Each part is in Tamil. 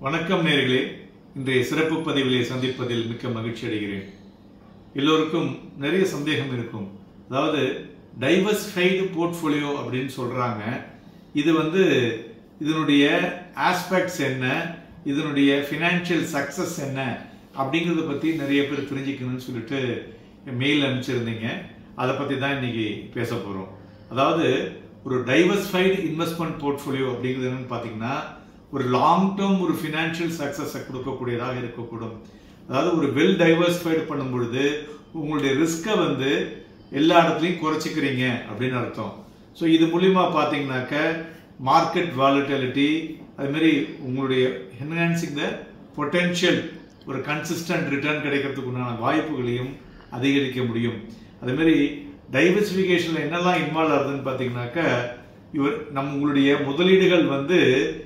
வணக்கம் நேர்களே இன்றைய சிறப்பு பதிவிலே சந்திப்பதில் மிக்க மகிழ்ச்சி அடைகிறேன் எல்லோருக்கும் நிறைய சந்தேகம் இருக்கும் அதாவது டைவர்ஸ்ஃபைடு போர்ட்ஃபோலியோ அப்படின்னு சொல்றாங்க இது வந்து இதனுடைய ஆஸ்பெக்ட்ஸ் என்ன இதனுடைய ஃபினான்ஷியல் சக்சஸ் என்ன அப்படிங்கிறத பத்தி நிறைய பேர் தெரிஞ்சுக்கணும்னு சொல்லிட்டு மெயில் அனுப்பிச்சிருந்தீங்க அதை பத்தி தான் இன்னைக்கு பேச போறோம் அதாவது ஒரு டைவர்ஸ்ஃபைடு இன்வெஸ்ட்மெண்ட் போர்ட்ஃபோலியோ அப்படிங்கிறது என்னன்னு பார்த்தீங்கன்னா ஒரு லாங் டேர்ம் ஒரு ஃபினான்ஷியல் சக்சஸை கொடுக்கக்கூடியதாக இருக்கக்கூடும் அதாவது ஒரு வெல் டைவர்ஸ்ஃபைடு பண்ணும் பொழுது உங்களுடைய ரிஸ்கை வந்து எல்லா இடத்துலையும் குறைச்சிக்கிறீங்க அப்படின்னு அர்த்தம் ஸோ இது மூலியமா பார்த்தீங்கன்னாக்க மார்க்கெட் வாலிட்டிலிட்டி அதுமாரி உங்களுடைய என்ஹான்சிங் த பொட்டென்ஷியல் ஒரு கன்சிஸ்டன்ட் ரிட்டர்ன் கிடைக்கிறதுக்கு உண்டான வாய்ப்புகளையும் அதிகரிக்க முடியும் அதேமாரி டைவர்சிஃபிகேஷனில் என்னெல்லாம் இன்வால்வ் ஆகுதுன்னு பார்த்தீங்கன்னாக்க இவர் நம்ம உங்களுடைய முதலீடுகள் வந்து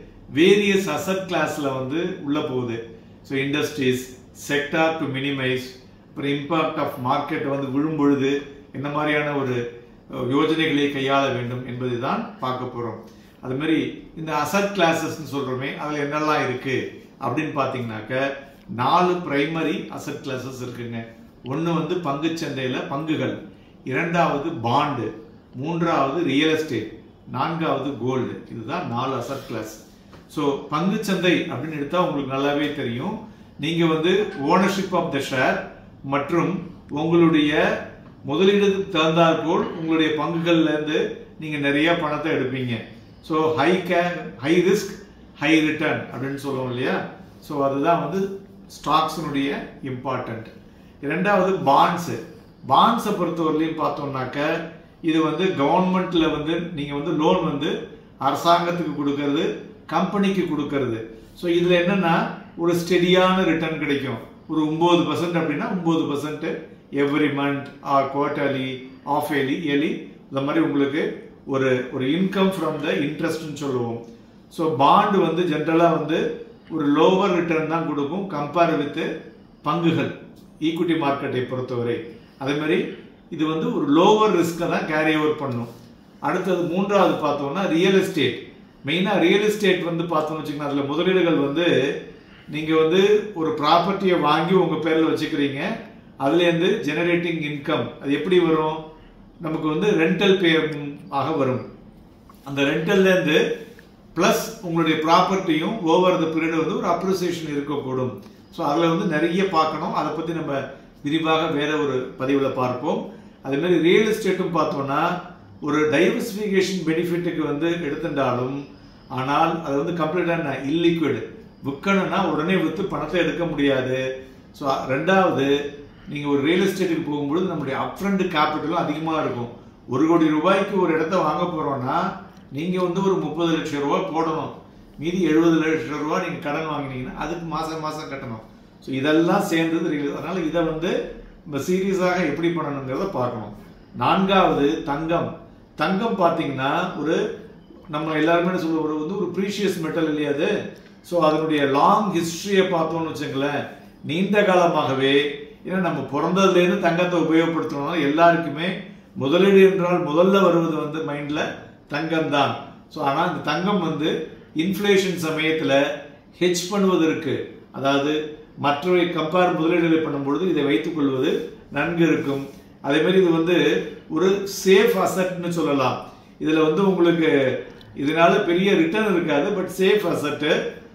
வேரியஸ் அசட் கிளாஸில் வந்து உள்ள போகுது so industries sector to minimise அப்புறம் இம்பாக்ட் ஆஃப் மார்க்கெட் வந்து விழும் பொழுது என்ன மாதிரியான ஒரு யோஜனைகளை கையாள வேண்டும் என்பதை தான் பார்க்க போகிறோம் அது மாதிரி இந்த அசட் கிளாஸஸ்ன்னு சொல்கிறோமே அதில் என்னெல்லாம் இருக்கு அப்படின்னு பார்த்தீங்கன்னாக்க நாலு பிரைமரி அசட் கிளாஸஸ் இருக்குங்க ஒன்று வந்து பங்குச்சந்தையில் பங்குகள் இரண்டாவது பாண்டு மூன்றாவது ரியல் எஸ்டேட் நான்காவது கோல்டு இதுதான் நாலு அசட் கிளாஸ் ஸோ பங்குச்சந்தை அப்படின்னு எடுத்தா உங்களுக்கு நல்லாவே தெரியும் நீங்க வந்து ஓனர்ஷிப் ஆஃப் த ஷேர் மற்றும் உங்களுடைய முதலீடுக்கு தகுந்தாற் போல் உங்களுடைய பங்குகள்ல இருந்து நீங்க நிறைய பணத்தை எடுப்பீங்க ஸோ ஹை கே ஹை ரிஸ்க் ஹை ரிட்டர்ன் அப்படின்னு சொல்லுவோம் இல்லையா ஸோ அதுதான் வந்து ஸ்டாக்ஸினுடைய இம்பார்ட்டன்ட் இரண்டாவது பாண்ட்ஸ் பாண்ட்ஸை பொறுத்தவரையிலையும் பார்த்தோம்னாக்க இது வந்து கவர்மெண்ட்ல வந்து நீங்க வந்து லோன் வந்து அரசாங்கத்துக்கு கொடுக்கறது கம்பெனிக்கு கொடுக்கறது ஸோ இதுல என்னன்னா ஒரு ஸ்டெடியான ரிட்டர்ன் கிடைக்கும் ஒரு ஒன்பது பர்சன்ட் அப்படின்னா ஒன்பது percent every month or quarterly half yearly yearly இந்த மாதிரி உங்களுக்கு ஒரு ஒரு இன்கம் ஃப்ரம் த இன்ட்ரெஸ்ட்னு சொல்லுவோம் ஸோ பாண்டு வந்து ஜென்ரலாக வந்து ஒரு லோவர் ரிட்டர்ன் தான் கொடுக்கும் கம்பேர் வித் பங்குகள் ஈக்விட்டி மார்க்கெட்டை பொறுத்தவரை அதே மாதிரி இது வந்து ஒரு லோவர் ரிஸ்க்கை தான் கேரி ஓவர் பண்ணும் அடுத்தது மூன்றாவது பார்த்தோம்னா ரியல் எஸ்டேட் மெயினாக ரியல் எஸ்டேட் வந்து பார்த்தோம்னு வச்சுக்கோங்க அதில் முதலீடுகள் வந்து நீங்கள் வந்து ஒரு ப்ராப்பர்ட்டியை வாங்கி உங்கள் பேரில் வச்சுக்கிறீங்க அதுலேருந்து ஜெனரேட்டிங் இன்கம் அது எப்படி வரும் நமக்கு வந்து ரெண்டல் பே ஆக வரும் அந்த ரெண்டல்லேருந்து ப்ளஸ் உங்களுடைய ப்ராப்பர்ட்டியும் ஓவர் த பீரியட் வந்து ஒரு அப்ரிசியேஷன் இருக்கக்கூடும் ஸோ அதில் வந்து நிறைய பார்க்கணும் அதை பற்றி நம்ம விரிவாக வேற ஒரு பதிவில் பார்ப்போம் அதே மாதிரி ரியல் எஸ்டேட்டும் பார்த்தோம்னா ஒரு டைவர்சிஃபிகேஷன் பெனிஃபிட்டுக்கு வந்து எடுத்துட்டாலும் ஆனால் அது வந்து கம்ப்ளீட்டாக இல்லிக்விட் விற்கணும்னா உடனே விற்று பணத்தை எடுக்க முடியாது ஸோ ரெண்டாவது நீங்கள் ஒரு ரியல் எஸ்டேட்டுக்கு போகும்பொழுது நம்முடைய அப்ரண்ட் கேபிட்டலும் அதிகமாக இருக்கும் ஒரு கோடி ரூபாய்க்கு ஒரு இடத்த வாங்க போகிறோன்னா நீங்கள் வந்து ஒரு முப்பது லட்சம் ரூபாய் போடணும் மீதி எழுபது லட்சம் ரூபாய் நீங்கள் கடன் வாங்கினீங்கன்னா அதுக்கு மாதம் மாதம் கட்டணும் ஸோ இதெல்லாம் சேர்ந்தது ரியல் அதனால் இதை வந்து நம்ம சீரியஸாக எப்படி பண்ணணுங்கிறத பார்க்கணும் நான்காவது தங்கம் தங்கம் பார்த்தீங்கன்னா ஒரு நம்ம எல்லாருமே சொல்ல ஒரு வந்து ஒரு ப்ரீஷியஸ் மெட்டல் இல்லையா அது ஸோ அதனுடைய லாங் ஹிஸ்டரியை பார்த்தோம்னு வச்சுங்களேன் நீண்ட காலமாகவே ஏன்னா நம்ம பிறந்ததுலேருந்து தங்கத்தை உபயோகப்படுத்தணும்னா எல்லாருக்குமே முதலீடு என்றால் முதல்ல வருவது வந்து மைண்டில் தங்கம் தான் ஸோ ஆனால் இந்த தங்கம் வந்து இன்ஃப்ளேஷன் சமயத்தில் ஹெச் பண்ணுவதற்கு அதாவது மற்றவை கம்பேர் முதலீடுகளை பண்ணும்பொழுது இதை வைத்துக் கொள்வது நன்கு இருக்கும் அதே மாதிரி இது வந்து ஒரு சேஃப் அசட்னு சொல்லலாம் இதில் வந்து உங்களுக்கு இதனால பெரிய ரிட்டர்ன் இருக்காது பட் சேஃப் அசட்டு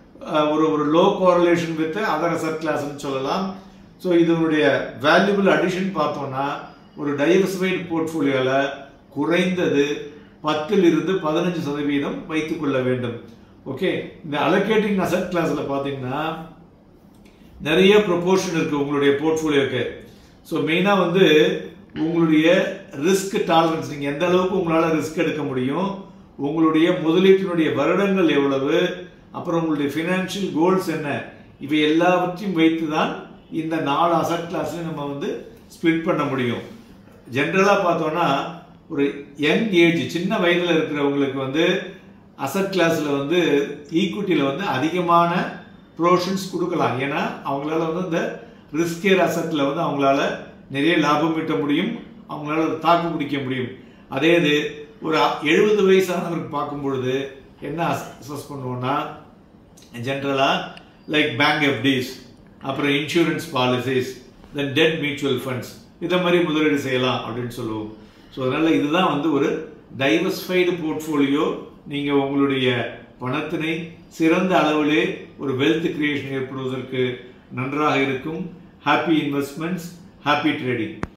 ஒரு ஒரு low correlation with other asset கிளாஸ்னு சொல்லலாம் ஸோ இதனுடைய வேல்யூபிள் அடிஷன் பார்த்தோம்னா ஒரு டைவர்சிஃபைடு போர்ட்ஃபோலியோவில் குறைந்தது பத்தில் இருந்து பதினஞ்சு சதவீதம் வைத்துக் கொள்ள வேண்டும் ஓகே இந்த அலோகேட்டிங் அசட் கிளாஸில் பார்த்தீங்கன்னா நிறைய ப்ரொபோர்ஷன் இருக்கு உங்களுடைய போர்ட்ஃபோலியோக்கு ஸோ மெயினாக வந்து உங்களுடைய ரிஸ்க் டாலரன்ஸ் நீங்கள் எந்த அளவுக்கு உங்களால் ரிஸ்க் எடுக்க முடியும் உங்களுடைய முதலீட்டினுடைய வருடங்கள் எவ்வளவு அப்புறம் உங்களுடைய ஃபினான்ஷியல் கோல்ஸ் என்ன இவை எல்லாவற்றையும் வைத்து தான் இந்த நாலு அசட் கிளாஸ்லையும் நம்ம வந்து ஸ்பிளிட் பண்ண முடியும் ஜென்ரலாக பார்த்தோன்னா ஒரு யங் ஏஜ் சின்ன வயதில் இருக்கிறவங்களுக்கு வந்து அசட் கிளாஸில் வந்து ஈக்விட்டியில் வந்து அதிகமான ப்ரோஷன்ஸ் கொடுக்கலாம் ஏன்னா அவங்களால வந்து இந்த ரிஸ்கேர் அசட்டில் வந்து அவங்களால நிறைய லாபம் ஈட்ட முடியும் அவங்களால தாக்கு பிடிக்க முடியும் அதே இது ஒரு எழுபது வயசானவருக்கு பார்க்கும் பொழுது என்ன அசஸ் பண்ணுவோம்னா ஜென்ரலாக லைக் பேங்க் எஃப்டிஸ் அப்புறம் insurance policies then debt mutual funds இதை மாதிரி முதலீடு செய்யலாம் அப்படின்னு சொல்லுவோம் ஸோ அதனால் இதுதான் வந்து ஒரு டைவர்ஸ்ஃபைடு போர்ட்ஃபோலியோ நீங்கள் உங்களுடைய பணத்தினை சிறந்த அளவிலே ஒரு வெல்த் கிரியேஷன் ஏற்படுவதற்கு நன்றாக இருக்கும் ஹாப்பி இன்வெஸ்ட்மெண்ட்ஸ் ஹாப்பி ட்ரேடிங்